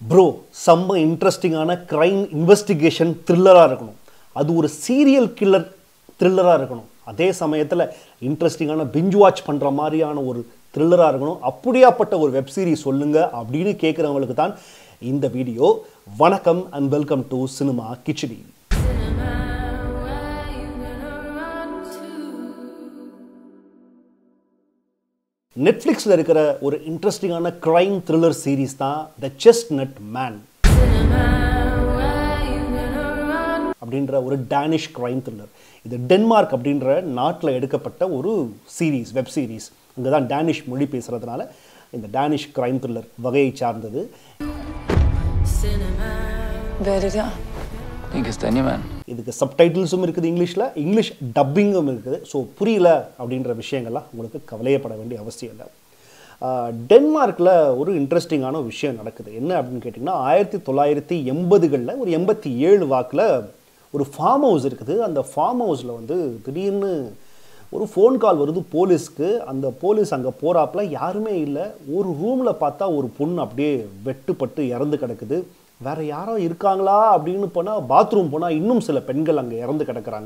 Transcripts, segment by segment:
Bro செம்ம இன்ட்ரெஸ்டிங்கான crime investigation த்ரில்லராக இருக்கணும் அது ஒரு சீரியல் கில்லர் த்ரில்லராக இருக்கணும் அதே சமயத்தில் இன்ட்ரெஸ்டிங்கான பிஞ்ச் வாட்ச் பண்ணுற மாதிரியான ஒரு த்ரில்லராக இருக்கணும் அப்படியாப்பட்ட ஒரு வெப் சீரிஸ் சொல்லுங்க அப்படின்னு கேட்குறவங்களுக்கு தான் இந்த வீடியோ வணக்கம் and welcome to cinema khichdi நெட்ஃப்ளிக்ஸில் இருக்கிற ஒரு இன்ட்ரெஸ்டிங்கான க்ரைம் த்ரில்லர் சீரிஸ் தான் த செஸ்ட் நட் மேன் அப்படின்ற ஒரு டேனிஷ் க்ரைம் த்ரில்லர் இது டென்மார்க் அப்படின்ற நாட்டில் எடுக்கப்பட்ட ஒரு சீரீஸ் வெப் சீரிஸ் இங்கே தான் டேனிஷ் மொழி பேசுகிறதுனால இந்த டேனிஷ் க்ரைம் த்ரில்லர் வகையை சார்ந்தது Hvad er det der? Det er en kastanjemand. இதுக்கு சப்டைட்டில்ஸும் இருக்குது இங்கிலீஷில் இங்கிலீஷ் டப்பிங்கும் இருக்குது ஸோ புரியல அப்படின்ற விஷயங்கள்லாம் உங்களுக்கு கவலையப்பட வேண்டிய அவசியம் இல்லை டென்மார்க்கில் ஒரு இன்ட்ரெஸ்டிங்கான விஷயம் நடக்குது என்ன அப்படின்னு கேட்டிங்கன்னா ஆயிரத்தி தொள்ளாயிரத்தி எண்பதுகளில் ஒரு எண்பத்தி ஏழு வாக்கில் ஒரு ஃபார்ம் ஹவுஸ் இருக்குது அந்த ஃபார்ம் ஹவுஸில் வந்து திடீர்னு ஒரு ஃபோன் கால் வருது போலீஸ்க்கு அந்த போலீஸ் அங்கே போகிறாப்புல யாருமே இல்லை ஒரு ரூமில் பார்த்தா ஒரு பொண்ணு அப்படியே வெட்டுப்பட்டு இறந்து கிடக்குது வேற யாரோ இருக்காங்களா அப்படின்னு போனால் பாத்ரூம் போனால் இன்னும் சில பெண்கள் அங்கே இறந்து கிடக்குறாங்க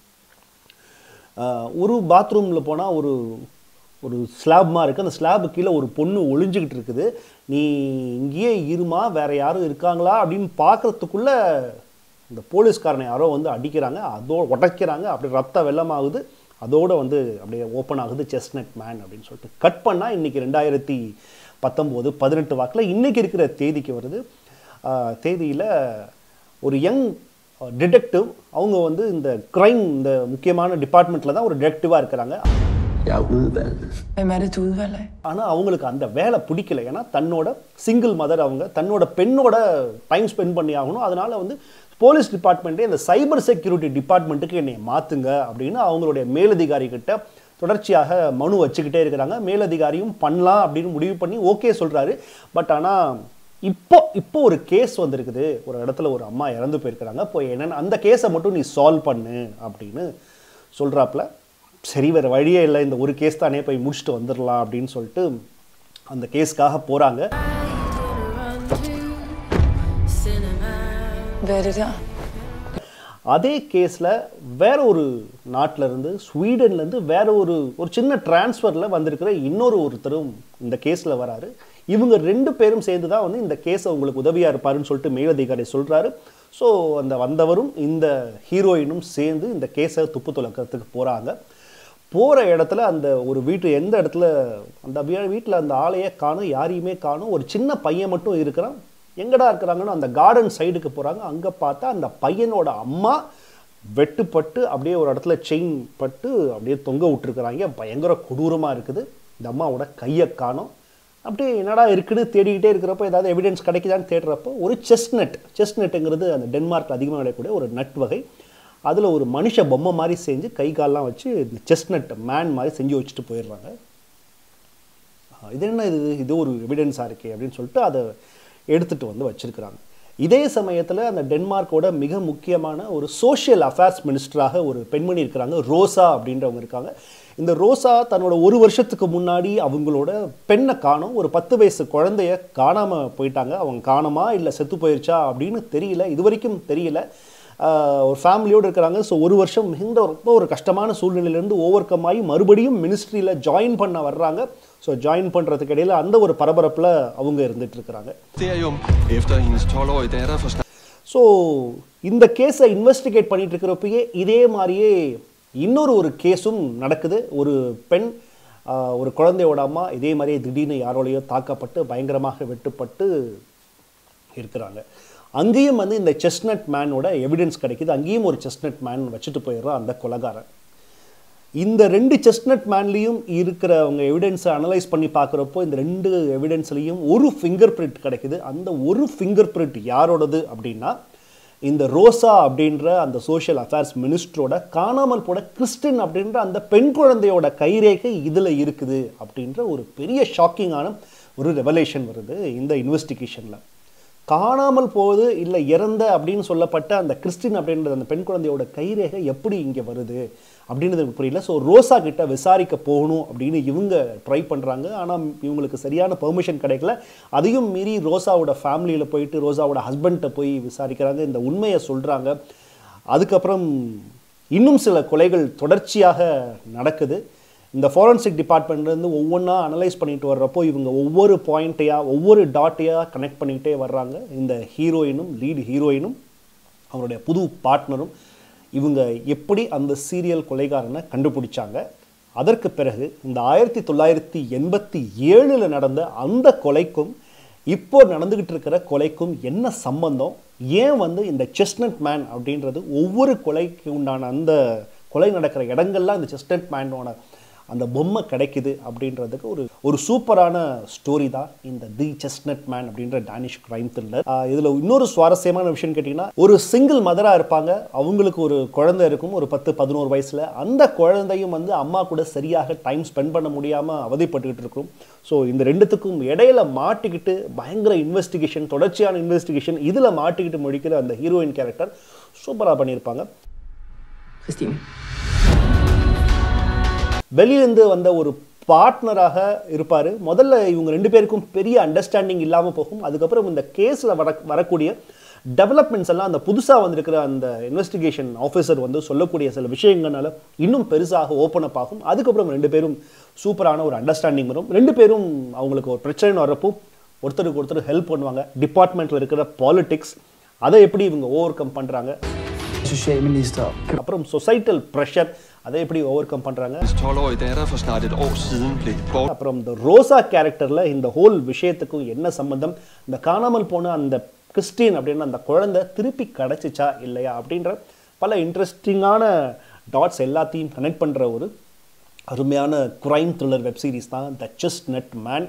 ஆஹ் ஒரு பாத்ரூமில் போனால் ஒரு ஒரு ஸ்லாப்மா இருக்குது அந்த ஸ்லாபு கீழே ஒரு பொண்ணு ஒளிஞ்சுக்கிட்டு இருக்குது நீ இங்கேயே இருமா வேற யாரும் இருக்காங்களா அப்படின்னு பார்க்கறதுக்குள்ள இந்த போலீஸ்காரனை யாரோ வந்து அடிக்கிறாங்க அதோ உடைக்கிறாங்க அப்படி ரத்த வெள்ளமாகுது அதோட வந்து அப்படியே ஓப்பன் ஆகுது செஸ்னட் மேன் அப்படின்னு சொல்லிட்டு கட் பண்ணால் இன்றைக்கி ரெண்டாயிரத்தி பத்தொம்போது பதினெட்டு வாக்கில் இன்றைக்கி இருக்கிற தேதிக்கு வருது தேதியில் ஒரு யங் டிடெக்டிவ் அவங்க வந்து இந்த க்ரைம் இந்த முக்கியமான டிபார்ட்மெண்ட்டில் தான் ஒரு டிடெக்டிவாக இருக்கிறாங்க Jeg er udvalgt. Hvem er det, du udvalger af? ஆனால் அவங்களுக்கு அந்த வேலை பிடிக்கல ஏன்னா தன்னோட சிங்கிள் மதர் அவங்க தன்னோட பெண்ணோட டைம் ஸ்பெண்ட் பண்ணி ஆகணும் அதனால வந்து போலீஸ் டிபார்ட்மெண்ட்டே இந்த சைபர் செக்யூரிட்டி டிபார்ட்மெண்ட்டுக்கு என்னை மாற்றுங்க அப்படின்னு அவங்களுடைய மேலதிகாரி கிட்ட தொடர்ச்சியாக மனு வச்சுக்கிட்டே இருக்கிறாங்க மேலதிகாரியும் பண்ணலாம் அப்படின்னு முடிவு பண்ணி ஓகே சொல்கிறாரு பட் ஆனால் இப்போ இப்போ ஒரு கேஸ் வந்திருக்குது ஒரு இடத்துல ஒரு அம்மா இறந்து போயிருக்கிறாங்க இப்போ என்னென்ன அந்த கேஸை மட்டும் நீ சால்வ் பண்ணு அப்படின்னு சொல்கிறாப்புல சரி வேறு வழியே இல்லை இந்த ஒரு கேஸ் தானே போய் முடிச்சுட்டு வந்துடலாம் அப்படின்னு சொல்லிட்டு அந்த கேஸ்க்காக போகிறாங்க Hvad er det der? அதே கேஸில் வேற ஒரு நாட்டில் இருந்து ஸ்வீடன்லேருந்து வேற ஒரு ஒரு சின்ன டிரான்ஸ்ஃபரில் வந்திருக்கிற இன்னொரு ஒருத்தரும் இந்த கேஸில் வராரு இவங்க ரெண்டு பேரும் சேர்ந்து தான் வந்து இந்த கேஸை உங்களுக்கு உதவியாக இருப்பாருன்னு சொல்லிட்டு மேலதிகாரி சொல்கிறாரு ஸோ அந்த வந்தவரும் இந்த ஹீரோயினும் சேர்ந்து இந்த கேஸை துப்பு துளக்கிறதுக்கு போகிறாங்க போகிற இடத்துல அந்த ஒரு வீட்டு எந்த இடத்துல அந்த வீட்டில் அந்த ஆளையே காணும் யாரையுமே காணும் ஒரு சின்ன பையன் மட்டும் இருக்கிறான் எங்கடா இருக்கிறாங்கன்னு அந்த கார்டன் சைடுக்கு போகிறாங்க அங்கே பார்த்தா அந்த பையனோட அம்மா வெட்டுப்பட்டு அப்படியே ஒரு இடத்துல செயின் பட்டு அப்படியே தொங்க விட்டுருக்குறாங்க பயங்கர கொடூரமாக இருக்குது இந்த அம்மாவோட கையை காணும் அப்படியே என்னடா இருக்குன்னு தேடிக்கிட்டே இருக்கிறப்போ ஏதாவது எவிடன்ஸ் கிடைக்குதான்னு தேடுறப்போ ஒரு செஸ்நட் செஸ்நட்டுங்கிறது அந்த டென்மார்க்கில் அதிகமாக விளையக்கூடிய ஒரு நட் வகை அதில் ஒரு மனுஷ பொம்மை மாதிரி செஞ்சு கை கால்லாம் வச்சு இந்த செஸ்நட் மேன் மாதிரி செஞ்சு வச்சுட்டு போயிடுறாங்க ஆஹ் இது என்ன இது இது ஒரு எவிடன்ஸாக இருக்கே அப்படின்னு சொல்லிட்டு அதை எடுத்துகிட்டு வந்து வச்சுருக்கிறாங்க இதே சமயத்தில் அந்த டென்மார்க்கோட மிக முக்கியமான ஒரு சோஷியல் அஃபேர்ஸ் மினிஸ்டராக ஒரு பெண்மணி இருக்கிறாங்க ரோசா அப்படின்றவங்க இருக்காங்க இந்த ரோசா தன்னோட ஒரு வருஷத்துக்கு முன்னாடி அவங்களோட பெண்ணை காணும் ஒரு பத்து வயசு குழந்தைய காணாமல் போயிட்டாங்க அவங்க காணமா இல்லை செத்து போயிருச்சா அப்படின்னு தெரியல இது வரைக்கும் தெரியல ஆஹ் ஒரு ஃபேமிலியோடு இருக்கிறாங்க ஸோ ஒரு வருஷம் மிகுந்த ரொம்ப ஒரு கஷ்டமான சூழ்நிலையிலேருந்து ஓவர் கம் ஆகி மறுபடியும் மினிஸ்ட்ரியில் ஜாயின் பண்ண வர்றாங்க ஸோ ஜாயின் பண்ணுறதுக்கு இடையில அந்த ஒரு பரபரப்பில் அவங்க இருந்துட்டு இருக்கிறாங்க Ministerium efter hendes 12-årige datter får so இந்த கேஸை இன்வெஸ்டிகேட் பண்ணிட்டு இருக்கிறப்பயே இதே மாதிரியே இன்னொரு ஒரு கேஸும் நடக்குது ஒரு பெண் ஆஹ், ஒரு குழந்தையோட அம்மா இதே மாதிரியே திடீர்னு யாரோலையோ தாக்கப்பட்டு பயங்கரமாக வெட்டுப்பட்டு இருக்கிறாங்க அங்கேயும் வந்து இந்த செஸ்னட் மேனோட எவிடன்ஸ் கிடைக்குது அங்கேயும் ஒரு செஸ்னட் மேன் வச்சுட்டு போயிடுறான் அந்த கொலகாரன் இந்த ரெண்டு செஸ்னட் மேன்லேயும் இருக்கிறவங்க எவிடன்ஸை அனலைஸ் பண்ணி பார்க்குறப்போ இந்த ரெண்டு எவிடன்ஸ்லேயும் ஒரு ஃபிங்கர் பிரிண்ட் கிடைக்குது அந்த ஒரு ஃபிங்கர் பிரிண்ட் யாரோடது அப்படின்னா இந்த ரோசா அப்படின்ற அந்த சோஷியல் அஃபேர்ஸ் மினிஸ்டரோட காணாமல் போன கிறிஸ்டின் அப்படின்ற அந்த பெண் குழந்தையோட கைரேகை இதில் இருக்குது அப்படின்ற ஒரு பெரிய ஷாக்கிங்கான ஒரு ரெவலேஷன் வருது இந்த இன்வெஸ்டிகேஷனில் காணாமல் போகுது இல்லை இறந்த அப்படின்னு சொல்லப்பட்ட அந்த கிறிஸ்டின் அப்படின்றது அந்த பெண் குழந்தையோட கைரேகை எப்படி இங்கே வருது அப்படின்றது எனக்கு புரியல ஸோ ரோசா கிட்ட விசாரிக்க போகணும் அப்படின்னு இவங்க ட்ரை பண்ணுறாங்க ஆனால் இவங்களுக்கு சரியான பெர்மிஷன் கிடைக்கல அதையும் மீறி ரோசாவோட ஃபேமிலியில் போயிட்டு ரோசாவோட ஹஸ்பண்ட்டை போய் விசாரிக்கிறாங்க இந்த உண்மையை சொல்கிறாங்க அதுக்கப்புறம் இன்னும் சில கொலைகள் தொடர்ச்சியாக நடக்குது இந்த ஃபாரன்சிக் டிபார்ட்மெண்ட்லேருந்து ஒவ்வொன்றா அனலைஸ் பண்ணிட்டு வர்றப்போ இவங்க ஒவ்வொரு பாயிண்ட்டையாக ஒவ்வொரு டாட்டையாக கனெக்ட் பண்ணிக்கிட்டே வர்றாங்க இந்த ஹீரோயினும் லீடு ஹீரோயினும் அவருடைய புது பார்ட்னரும் இவங்க எப்படி அந்த சீரியல் கொலைகாரனை கண்டுபிடிச்சாங்க அதற்கு பிறகு இந்த ஆயிரத்தி தொள்ளாயிரத்தி எண்பத்தி ஏழில் நடந்த அந்த கொலைக்கும் இப்போ நடந்துகிட்டு இருக்கிற கொலைக்கும் என்ன சம்பந்தம் ஏன் வந்து இந்த செஸ்னட் மேன் அப்படின்றது ஒவ்வொரு கொலைக்கு உண்டான அந்த கொலை நடக்கிற இடங்கள்லாம் இந்த செஸ்னட் மேனோட அந்த பொம்மை கிடைக்குது அப்படின்றதுக்கு ஒரு ஒரு சூப்பரான ஸ்டோரி தான் இந்த தி செஸ்னட் மேன் அப்படின்ற டானிஷ் கிரைம் த்ரில்லர் இதில் இன்னொரு சுவாரஸ்யமான விஷயம் கேட்டிங்கன்னா ஒரு சிங்கிள் மதராக இருப்பாங்க அவங்களுக்கு ஒரு குழந்தை இருக்கும் ஒரு பத்து பதினோரு வயசில் அந்த குழந்தையும் வந்து அம்மா கூட சரியாக டைம் ஸ்பெண்ட் பண்ண முடியாமல் அவதிப்பட்டுக்கிட்டு இருக்கும் ஸோ இந்த ரெண்டுத்துக்கும் இடையில மாட்டிக்கிட்டு பயங்கர இன்வெஸ்டிகேஷன் தொடர்ச்சியான இன்வெஸ்டிகேஷன் இதில் மாட்டிக்கிட்டு முடிக்கிற அந்த ஹீரோயின் கேரக்டர் சூப்பராக பண்ணியிருப்பாங்க Christine. வெளியிலேருந்து வந்த ஒரு பார்ட்னராக இருப்பார் முதல்ல இவங்க ரெண்டு பேருக்கும் பெரிய அண்டர்ஸ்டாண்டிங் இல்லாமல் போகும் அதுக்கப்புறம் இந்த கேஸில் வர வரக்கூடிய டெவலப்மெண்ட்ஸ் எல்லாம் அந்த புதுசாக வந்திருக்கிற அந்த இன்வெஸ்டிகேஷன் ஆஃபீஸர் வந்து சொல்லக்கூடிய சில விஷயங்களால இன்னும் பெருசாக ஓப்பன் அப் ஆகும் அதுக்கப்புறம் ரெண்டு பேரும் சூப்பரான ஒரு அண்டர்ஸ்டாண்டிங் வரும் ரெண்டு பேரும் அவங்களுக்கு ஒரு பிரச்சனை வர்றப்போ ஒருத்தருக்கு ஒருத்தர் ஹெல்ப் பண்ணுவாங்க டிபார்ட்மெண்ட்டில் இருக்கிற பாலிடிக்ஸ் அதை எப்படி இவங்க ஓவர் கம் பண்ணுறாங்க Socialminister. அப்புறம் சொசைட்டல் ப்ரெஷர் அதை எப்படி ஓவர் கம் பண்ணுறாங்க Hans 12-årige datter for snart et år siden blev bort அப்புறம் இந்த ரோசா கேரக்டரில் இந்த ஹோல் விஷயத்துக்கும் என்ன சம்பந்தம் இந்த காணாமல் போன அந்த கிறிஸ்டின் அப்படின்ற அந்த குழந்தை திருப்பி கிடச்சிச்சா இல்லையா அப்படின்ற பல இன்ட்ரெஸ்டிங்கான டாட்ஸ் எல்லாத்தையும் கனெக்ட் பண்ணுற ஒரு அருமையான கிரைம் த்ரில்லர் வெப் சீரிஸ் தான் த செஸ்ட் நட் மேன்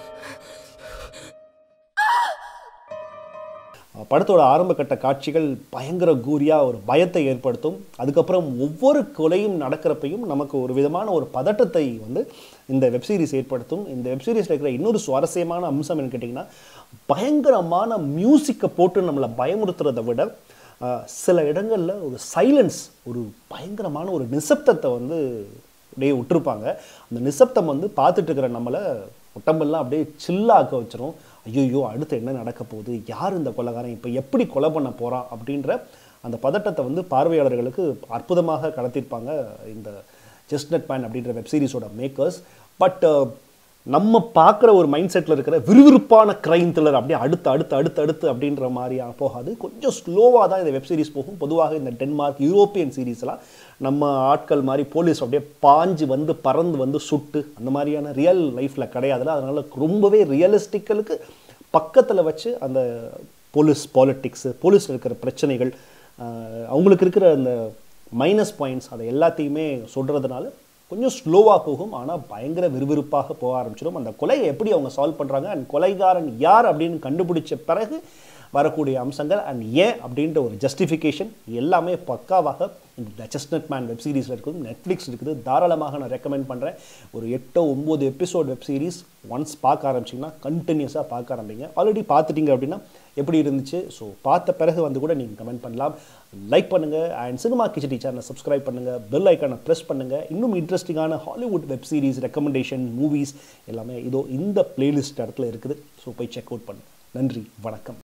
படத்தோட ஆரம்பகட்ட காட்சிகள் பயங்கர கூரியா ஒரு பயத்தை ஏற்படுத்தும் அதுக்கப்புறம் ஒவ்வொரு கொலையும் நடக்கிறப்பையும் நமக்கு ஒரு விதமான ஒரு பதட்டத்தை வந்து இந்த வெப்சீரிஸ் ஏற்படுத்தும் இந்த வெப்சீரிஸில் இருக்கிற இன்னொரு சுவாரஸ்யமான அம்சம் என்ன கேட்டிங்கன்னா பயங்கரமான மியூசிக்கை போட்டு நம்மளை பயமுறுத்துறதை விட ஆஹ், சில இடங்களில் ஒரு சைலன்ஸ் ஒரு பயங்கரமான ஒரு நிசப்தத்தை வந்து அப்படியே விட்டுருப்பாங்க அந்த நிசப்தம் வந்து பார்த்துட்டு இருக்கிற நம்மளை உடம்பெல்லாம் அப்படியே சில்லாக்க வச்சிரும் ஐயோ அடுத்து என்ன நடக்க போகுது யார் இந்த கொலைகாரன் இப்போ எப்படி கொலை பண்ண போகிறான் அப்படின்ற அந்த பதட்டத்தை வந்து பார்வையாளர்களுக்கு அற்புதமாக கடத்திருப்பாங்க இந்த செஸ்னட் மேன் அப்படின்ற வெப் சீரிஸோட மேக்கர்ஸ் பட் நம்ம பார்க்குற ஒரு மைண்ட் செட்டில் இருக்கிற விறுவிறுப்பான கிரைம் த்ரில்லர் அப்படியே அடுத்து அடுத்து அடுத்து அடுத்து அப்படின்ற மாதிரியா போகாது கொஞ்சம் ஸ்லோவாக தான் இந்த வெப் சீரிஸ் போகும் பொதுவாக இந்த டென்மார்க் யூரோப்பியன் சீரிஸ்லாம் நம்ம ஆட்கள் மாதிரி போலீஸ் அப்படியே பாஞ்சு வந்து பறந்து வந்து சுட்டு அந்த மாதிரியான ரியல் லைஃப்பில் கிடையாதுல அதனால ரொம்பவே ரியலிஸ்டிக்கலுக்கு பக்கத்தில் வச்சு அந்த போலீஸ் பாலிட்டிக்ஸு போலீஸில் இருக்கிற பிரச்சனைகள் ஆஹ், அவங்களுக்கு இருக்கிற அந்த மைனஸ் பாயிண்ட்ஸ் அதை எல்லாத்தையுமே சொல்கிறதுனால கொஞ்சம் ஸ்லோவாக போகும் ஆனால் பயங்கர விறுவிறுப்பாக போக ஆரம்பிச்சிடும் அந்த கொலையை எப்படி அவங்க சால்வ் பண்ணுறாங்க அண்ட் கொலைகாரன் யார் அப்படின்னு கண்டுபிடிச்ச பிறகு வரக்கூடிய அம்சங்கள் அண்ட் ஏன் அப்படின்ற ஒரு ஜஸ்டிஃபிகேஷன் எல்லாமே பக்காவாக இந்த செஸ்னட் மேன் வெப் சீரிஸில் இருக்குது நெட்ஃப்ளிக்ஸ் இருக்குது தாராளமாக நான் ரெக்கமெண்ட் பண்ணுறேன் ஒரு எட்டோ ஒம்பது எபிசோட் வெப் சீரிஸ் ஒன்ஸ் பார்க்க ஆரம்பிச்சிங்கன்னா கண்டினியூஸாக பார்க்க ஆரம்பிங்க ஆல்ரெடி பார்த்துட்டீங்க அப்படின்னா எப்படி இருந்துச்சு ஸோ பார்த்த பிறகு வந்து கூட நீங்கள் கமெண்ட் பண்ணலாம் லைக் பண்ணுங்கள் அண்ட் சினிமா கிச்சடி சேனலை சப்ஸ்கிரைப் பண்ணுங்கள் பெல் ஐக்கானை ப்ரெஸ் பண்ணுங்கள் இன்னும் இன்ட்ரெஸ்டிங்கான Hollywood web series recommendation movies எல்லாமே இதோ இந்த பிளேலிஸ்ட் இடத்துல இருக்குது ஸோ போய் செக் அவுட் பண்ணுங்கள் நன்றி வணக்கம்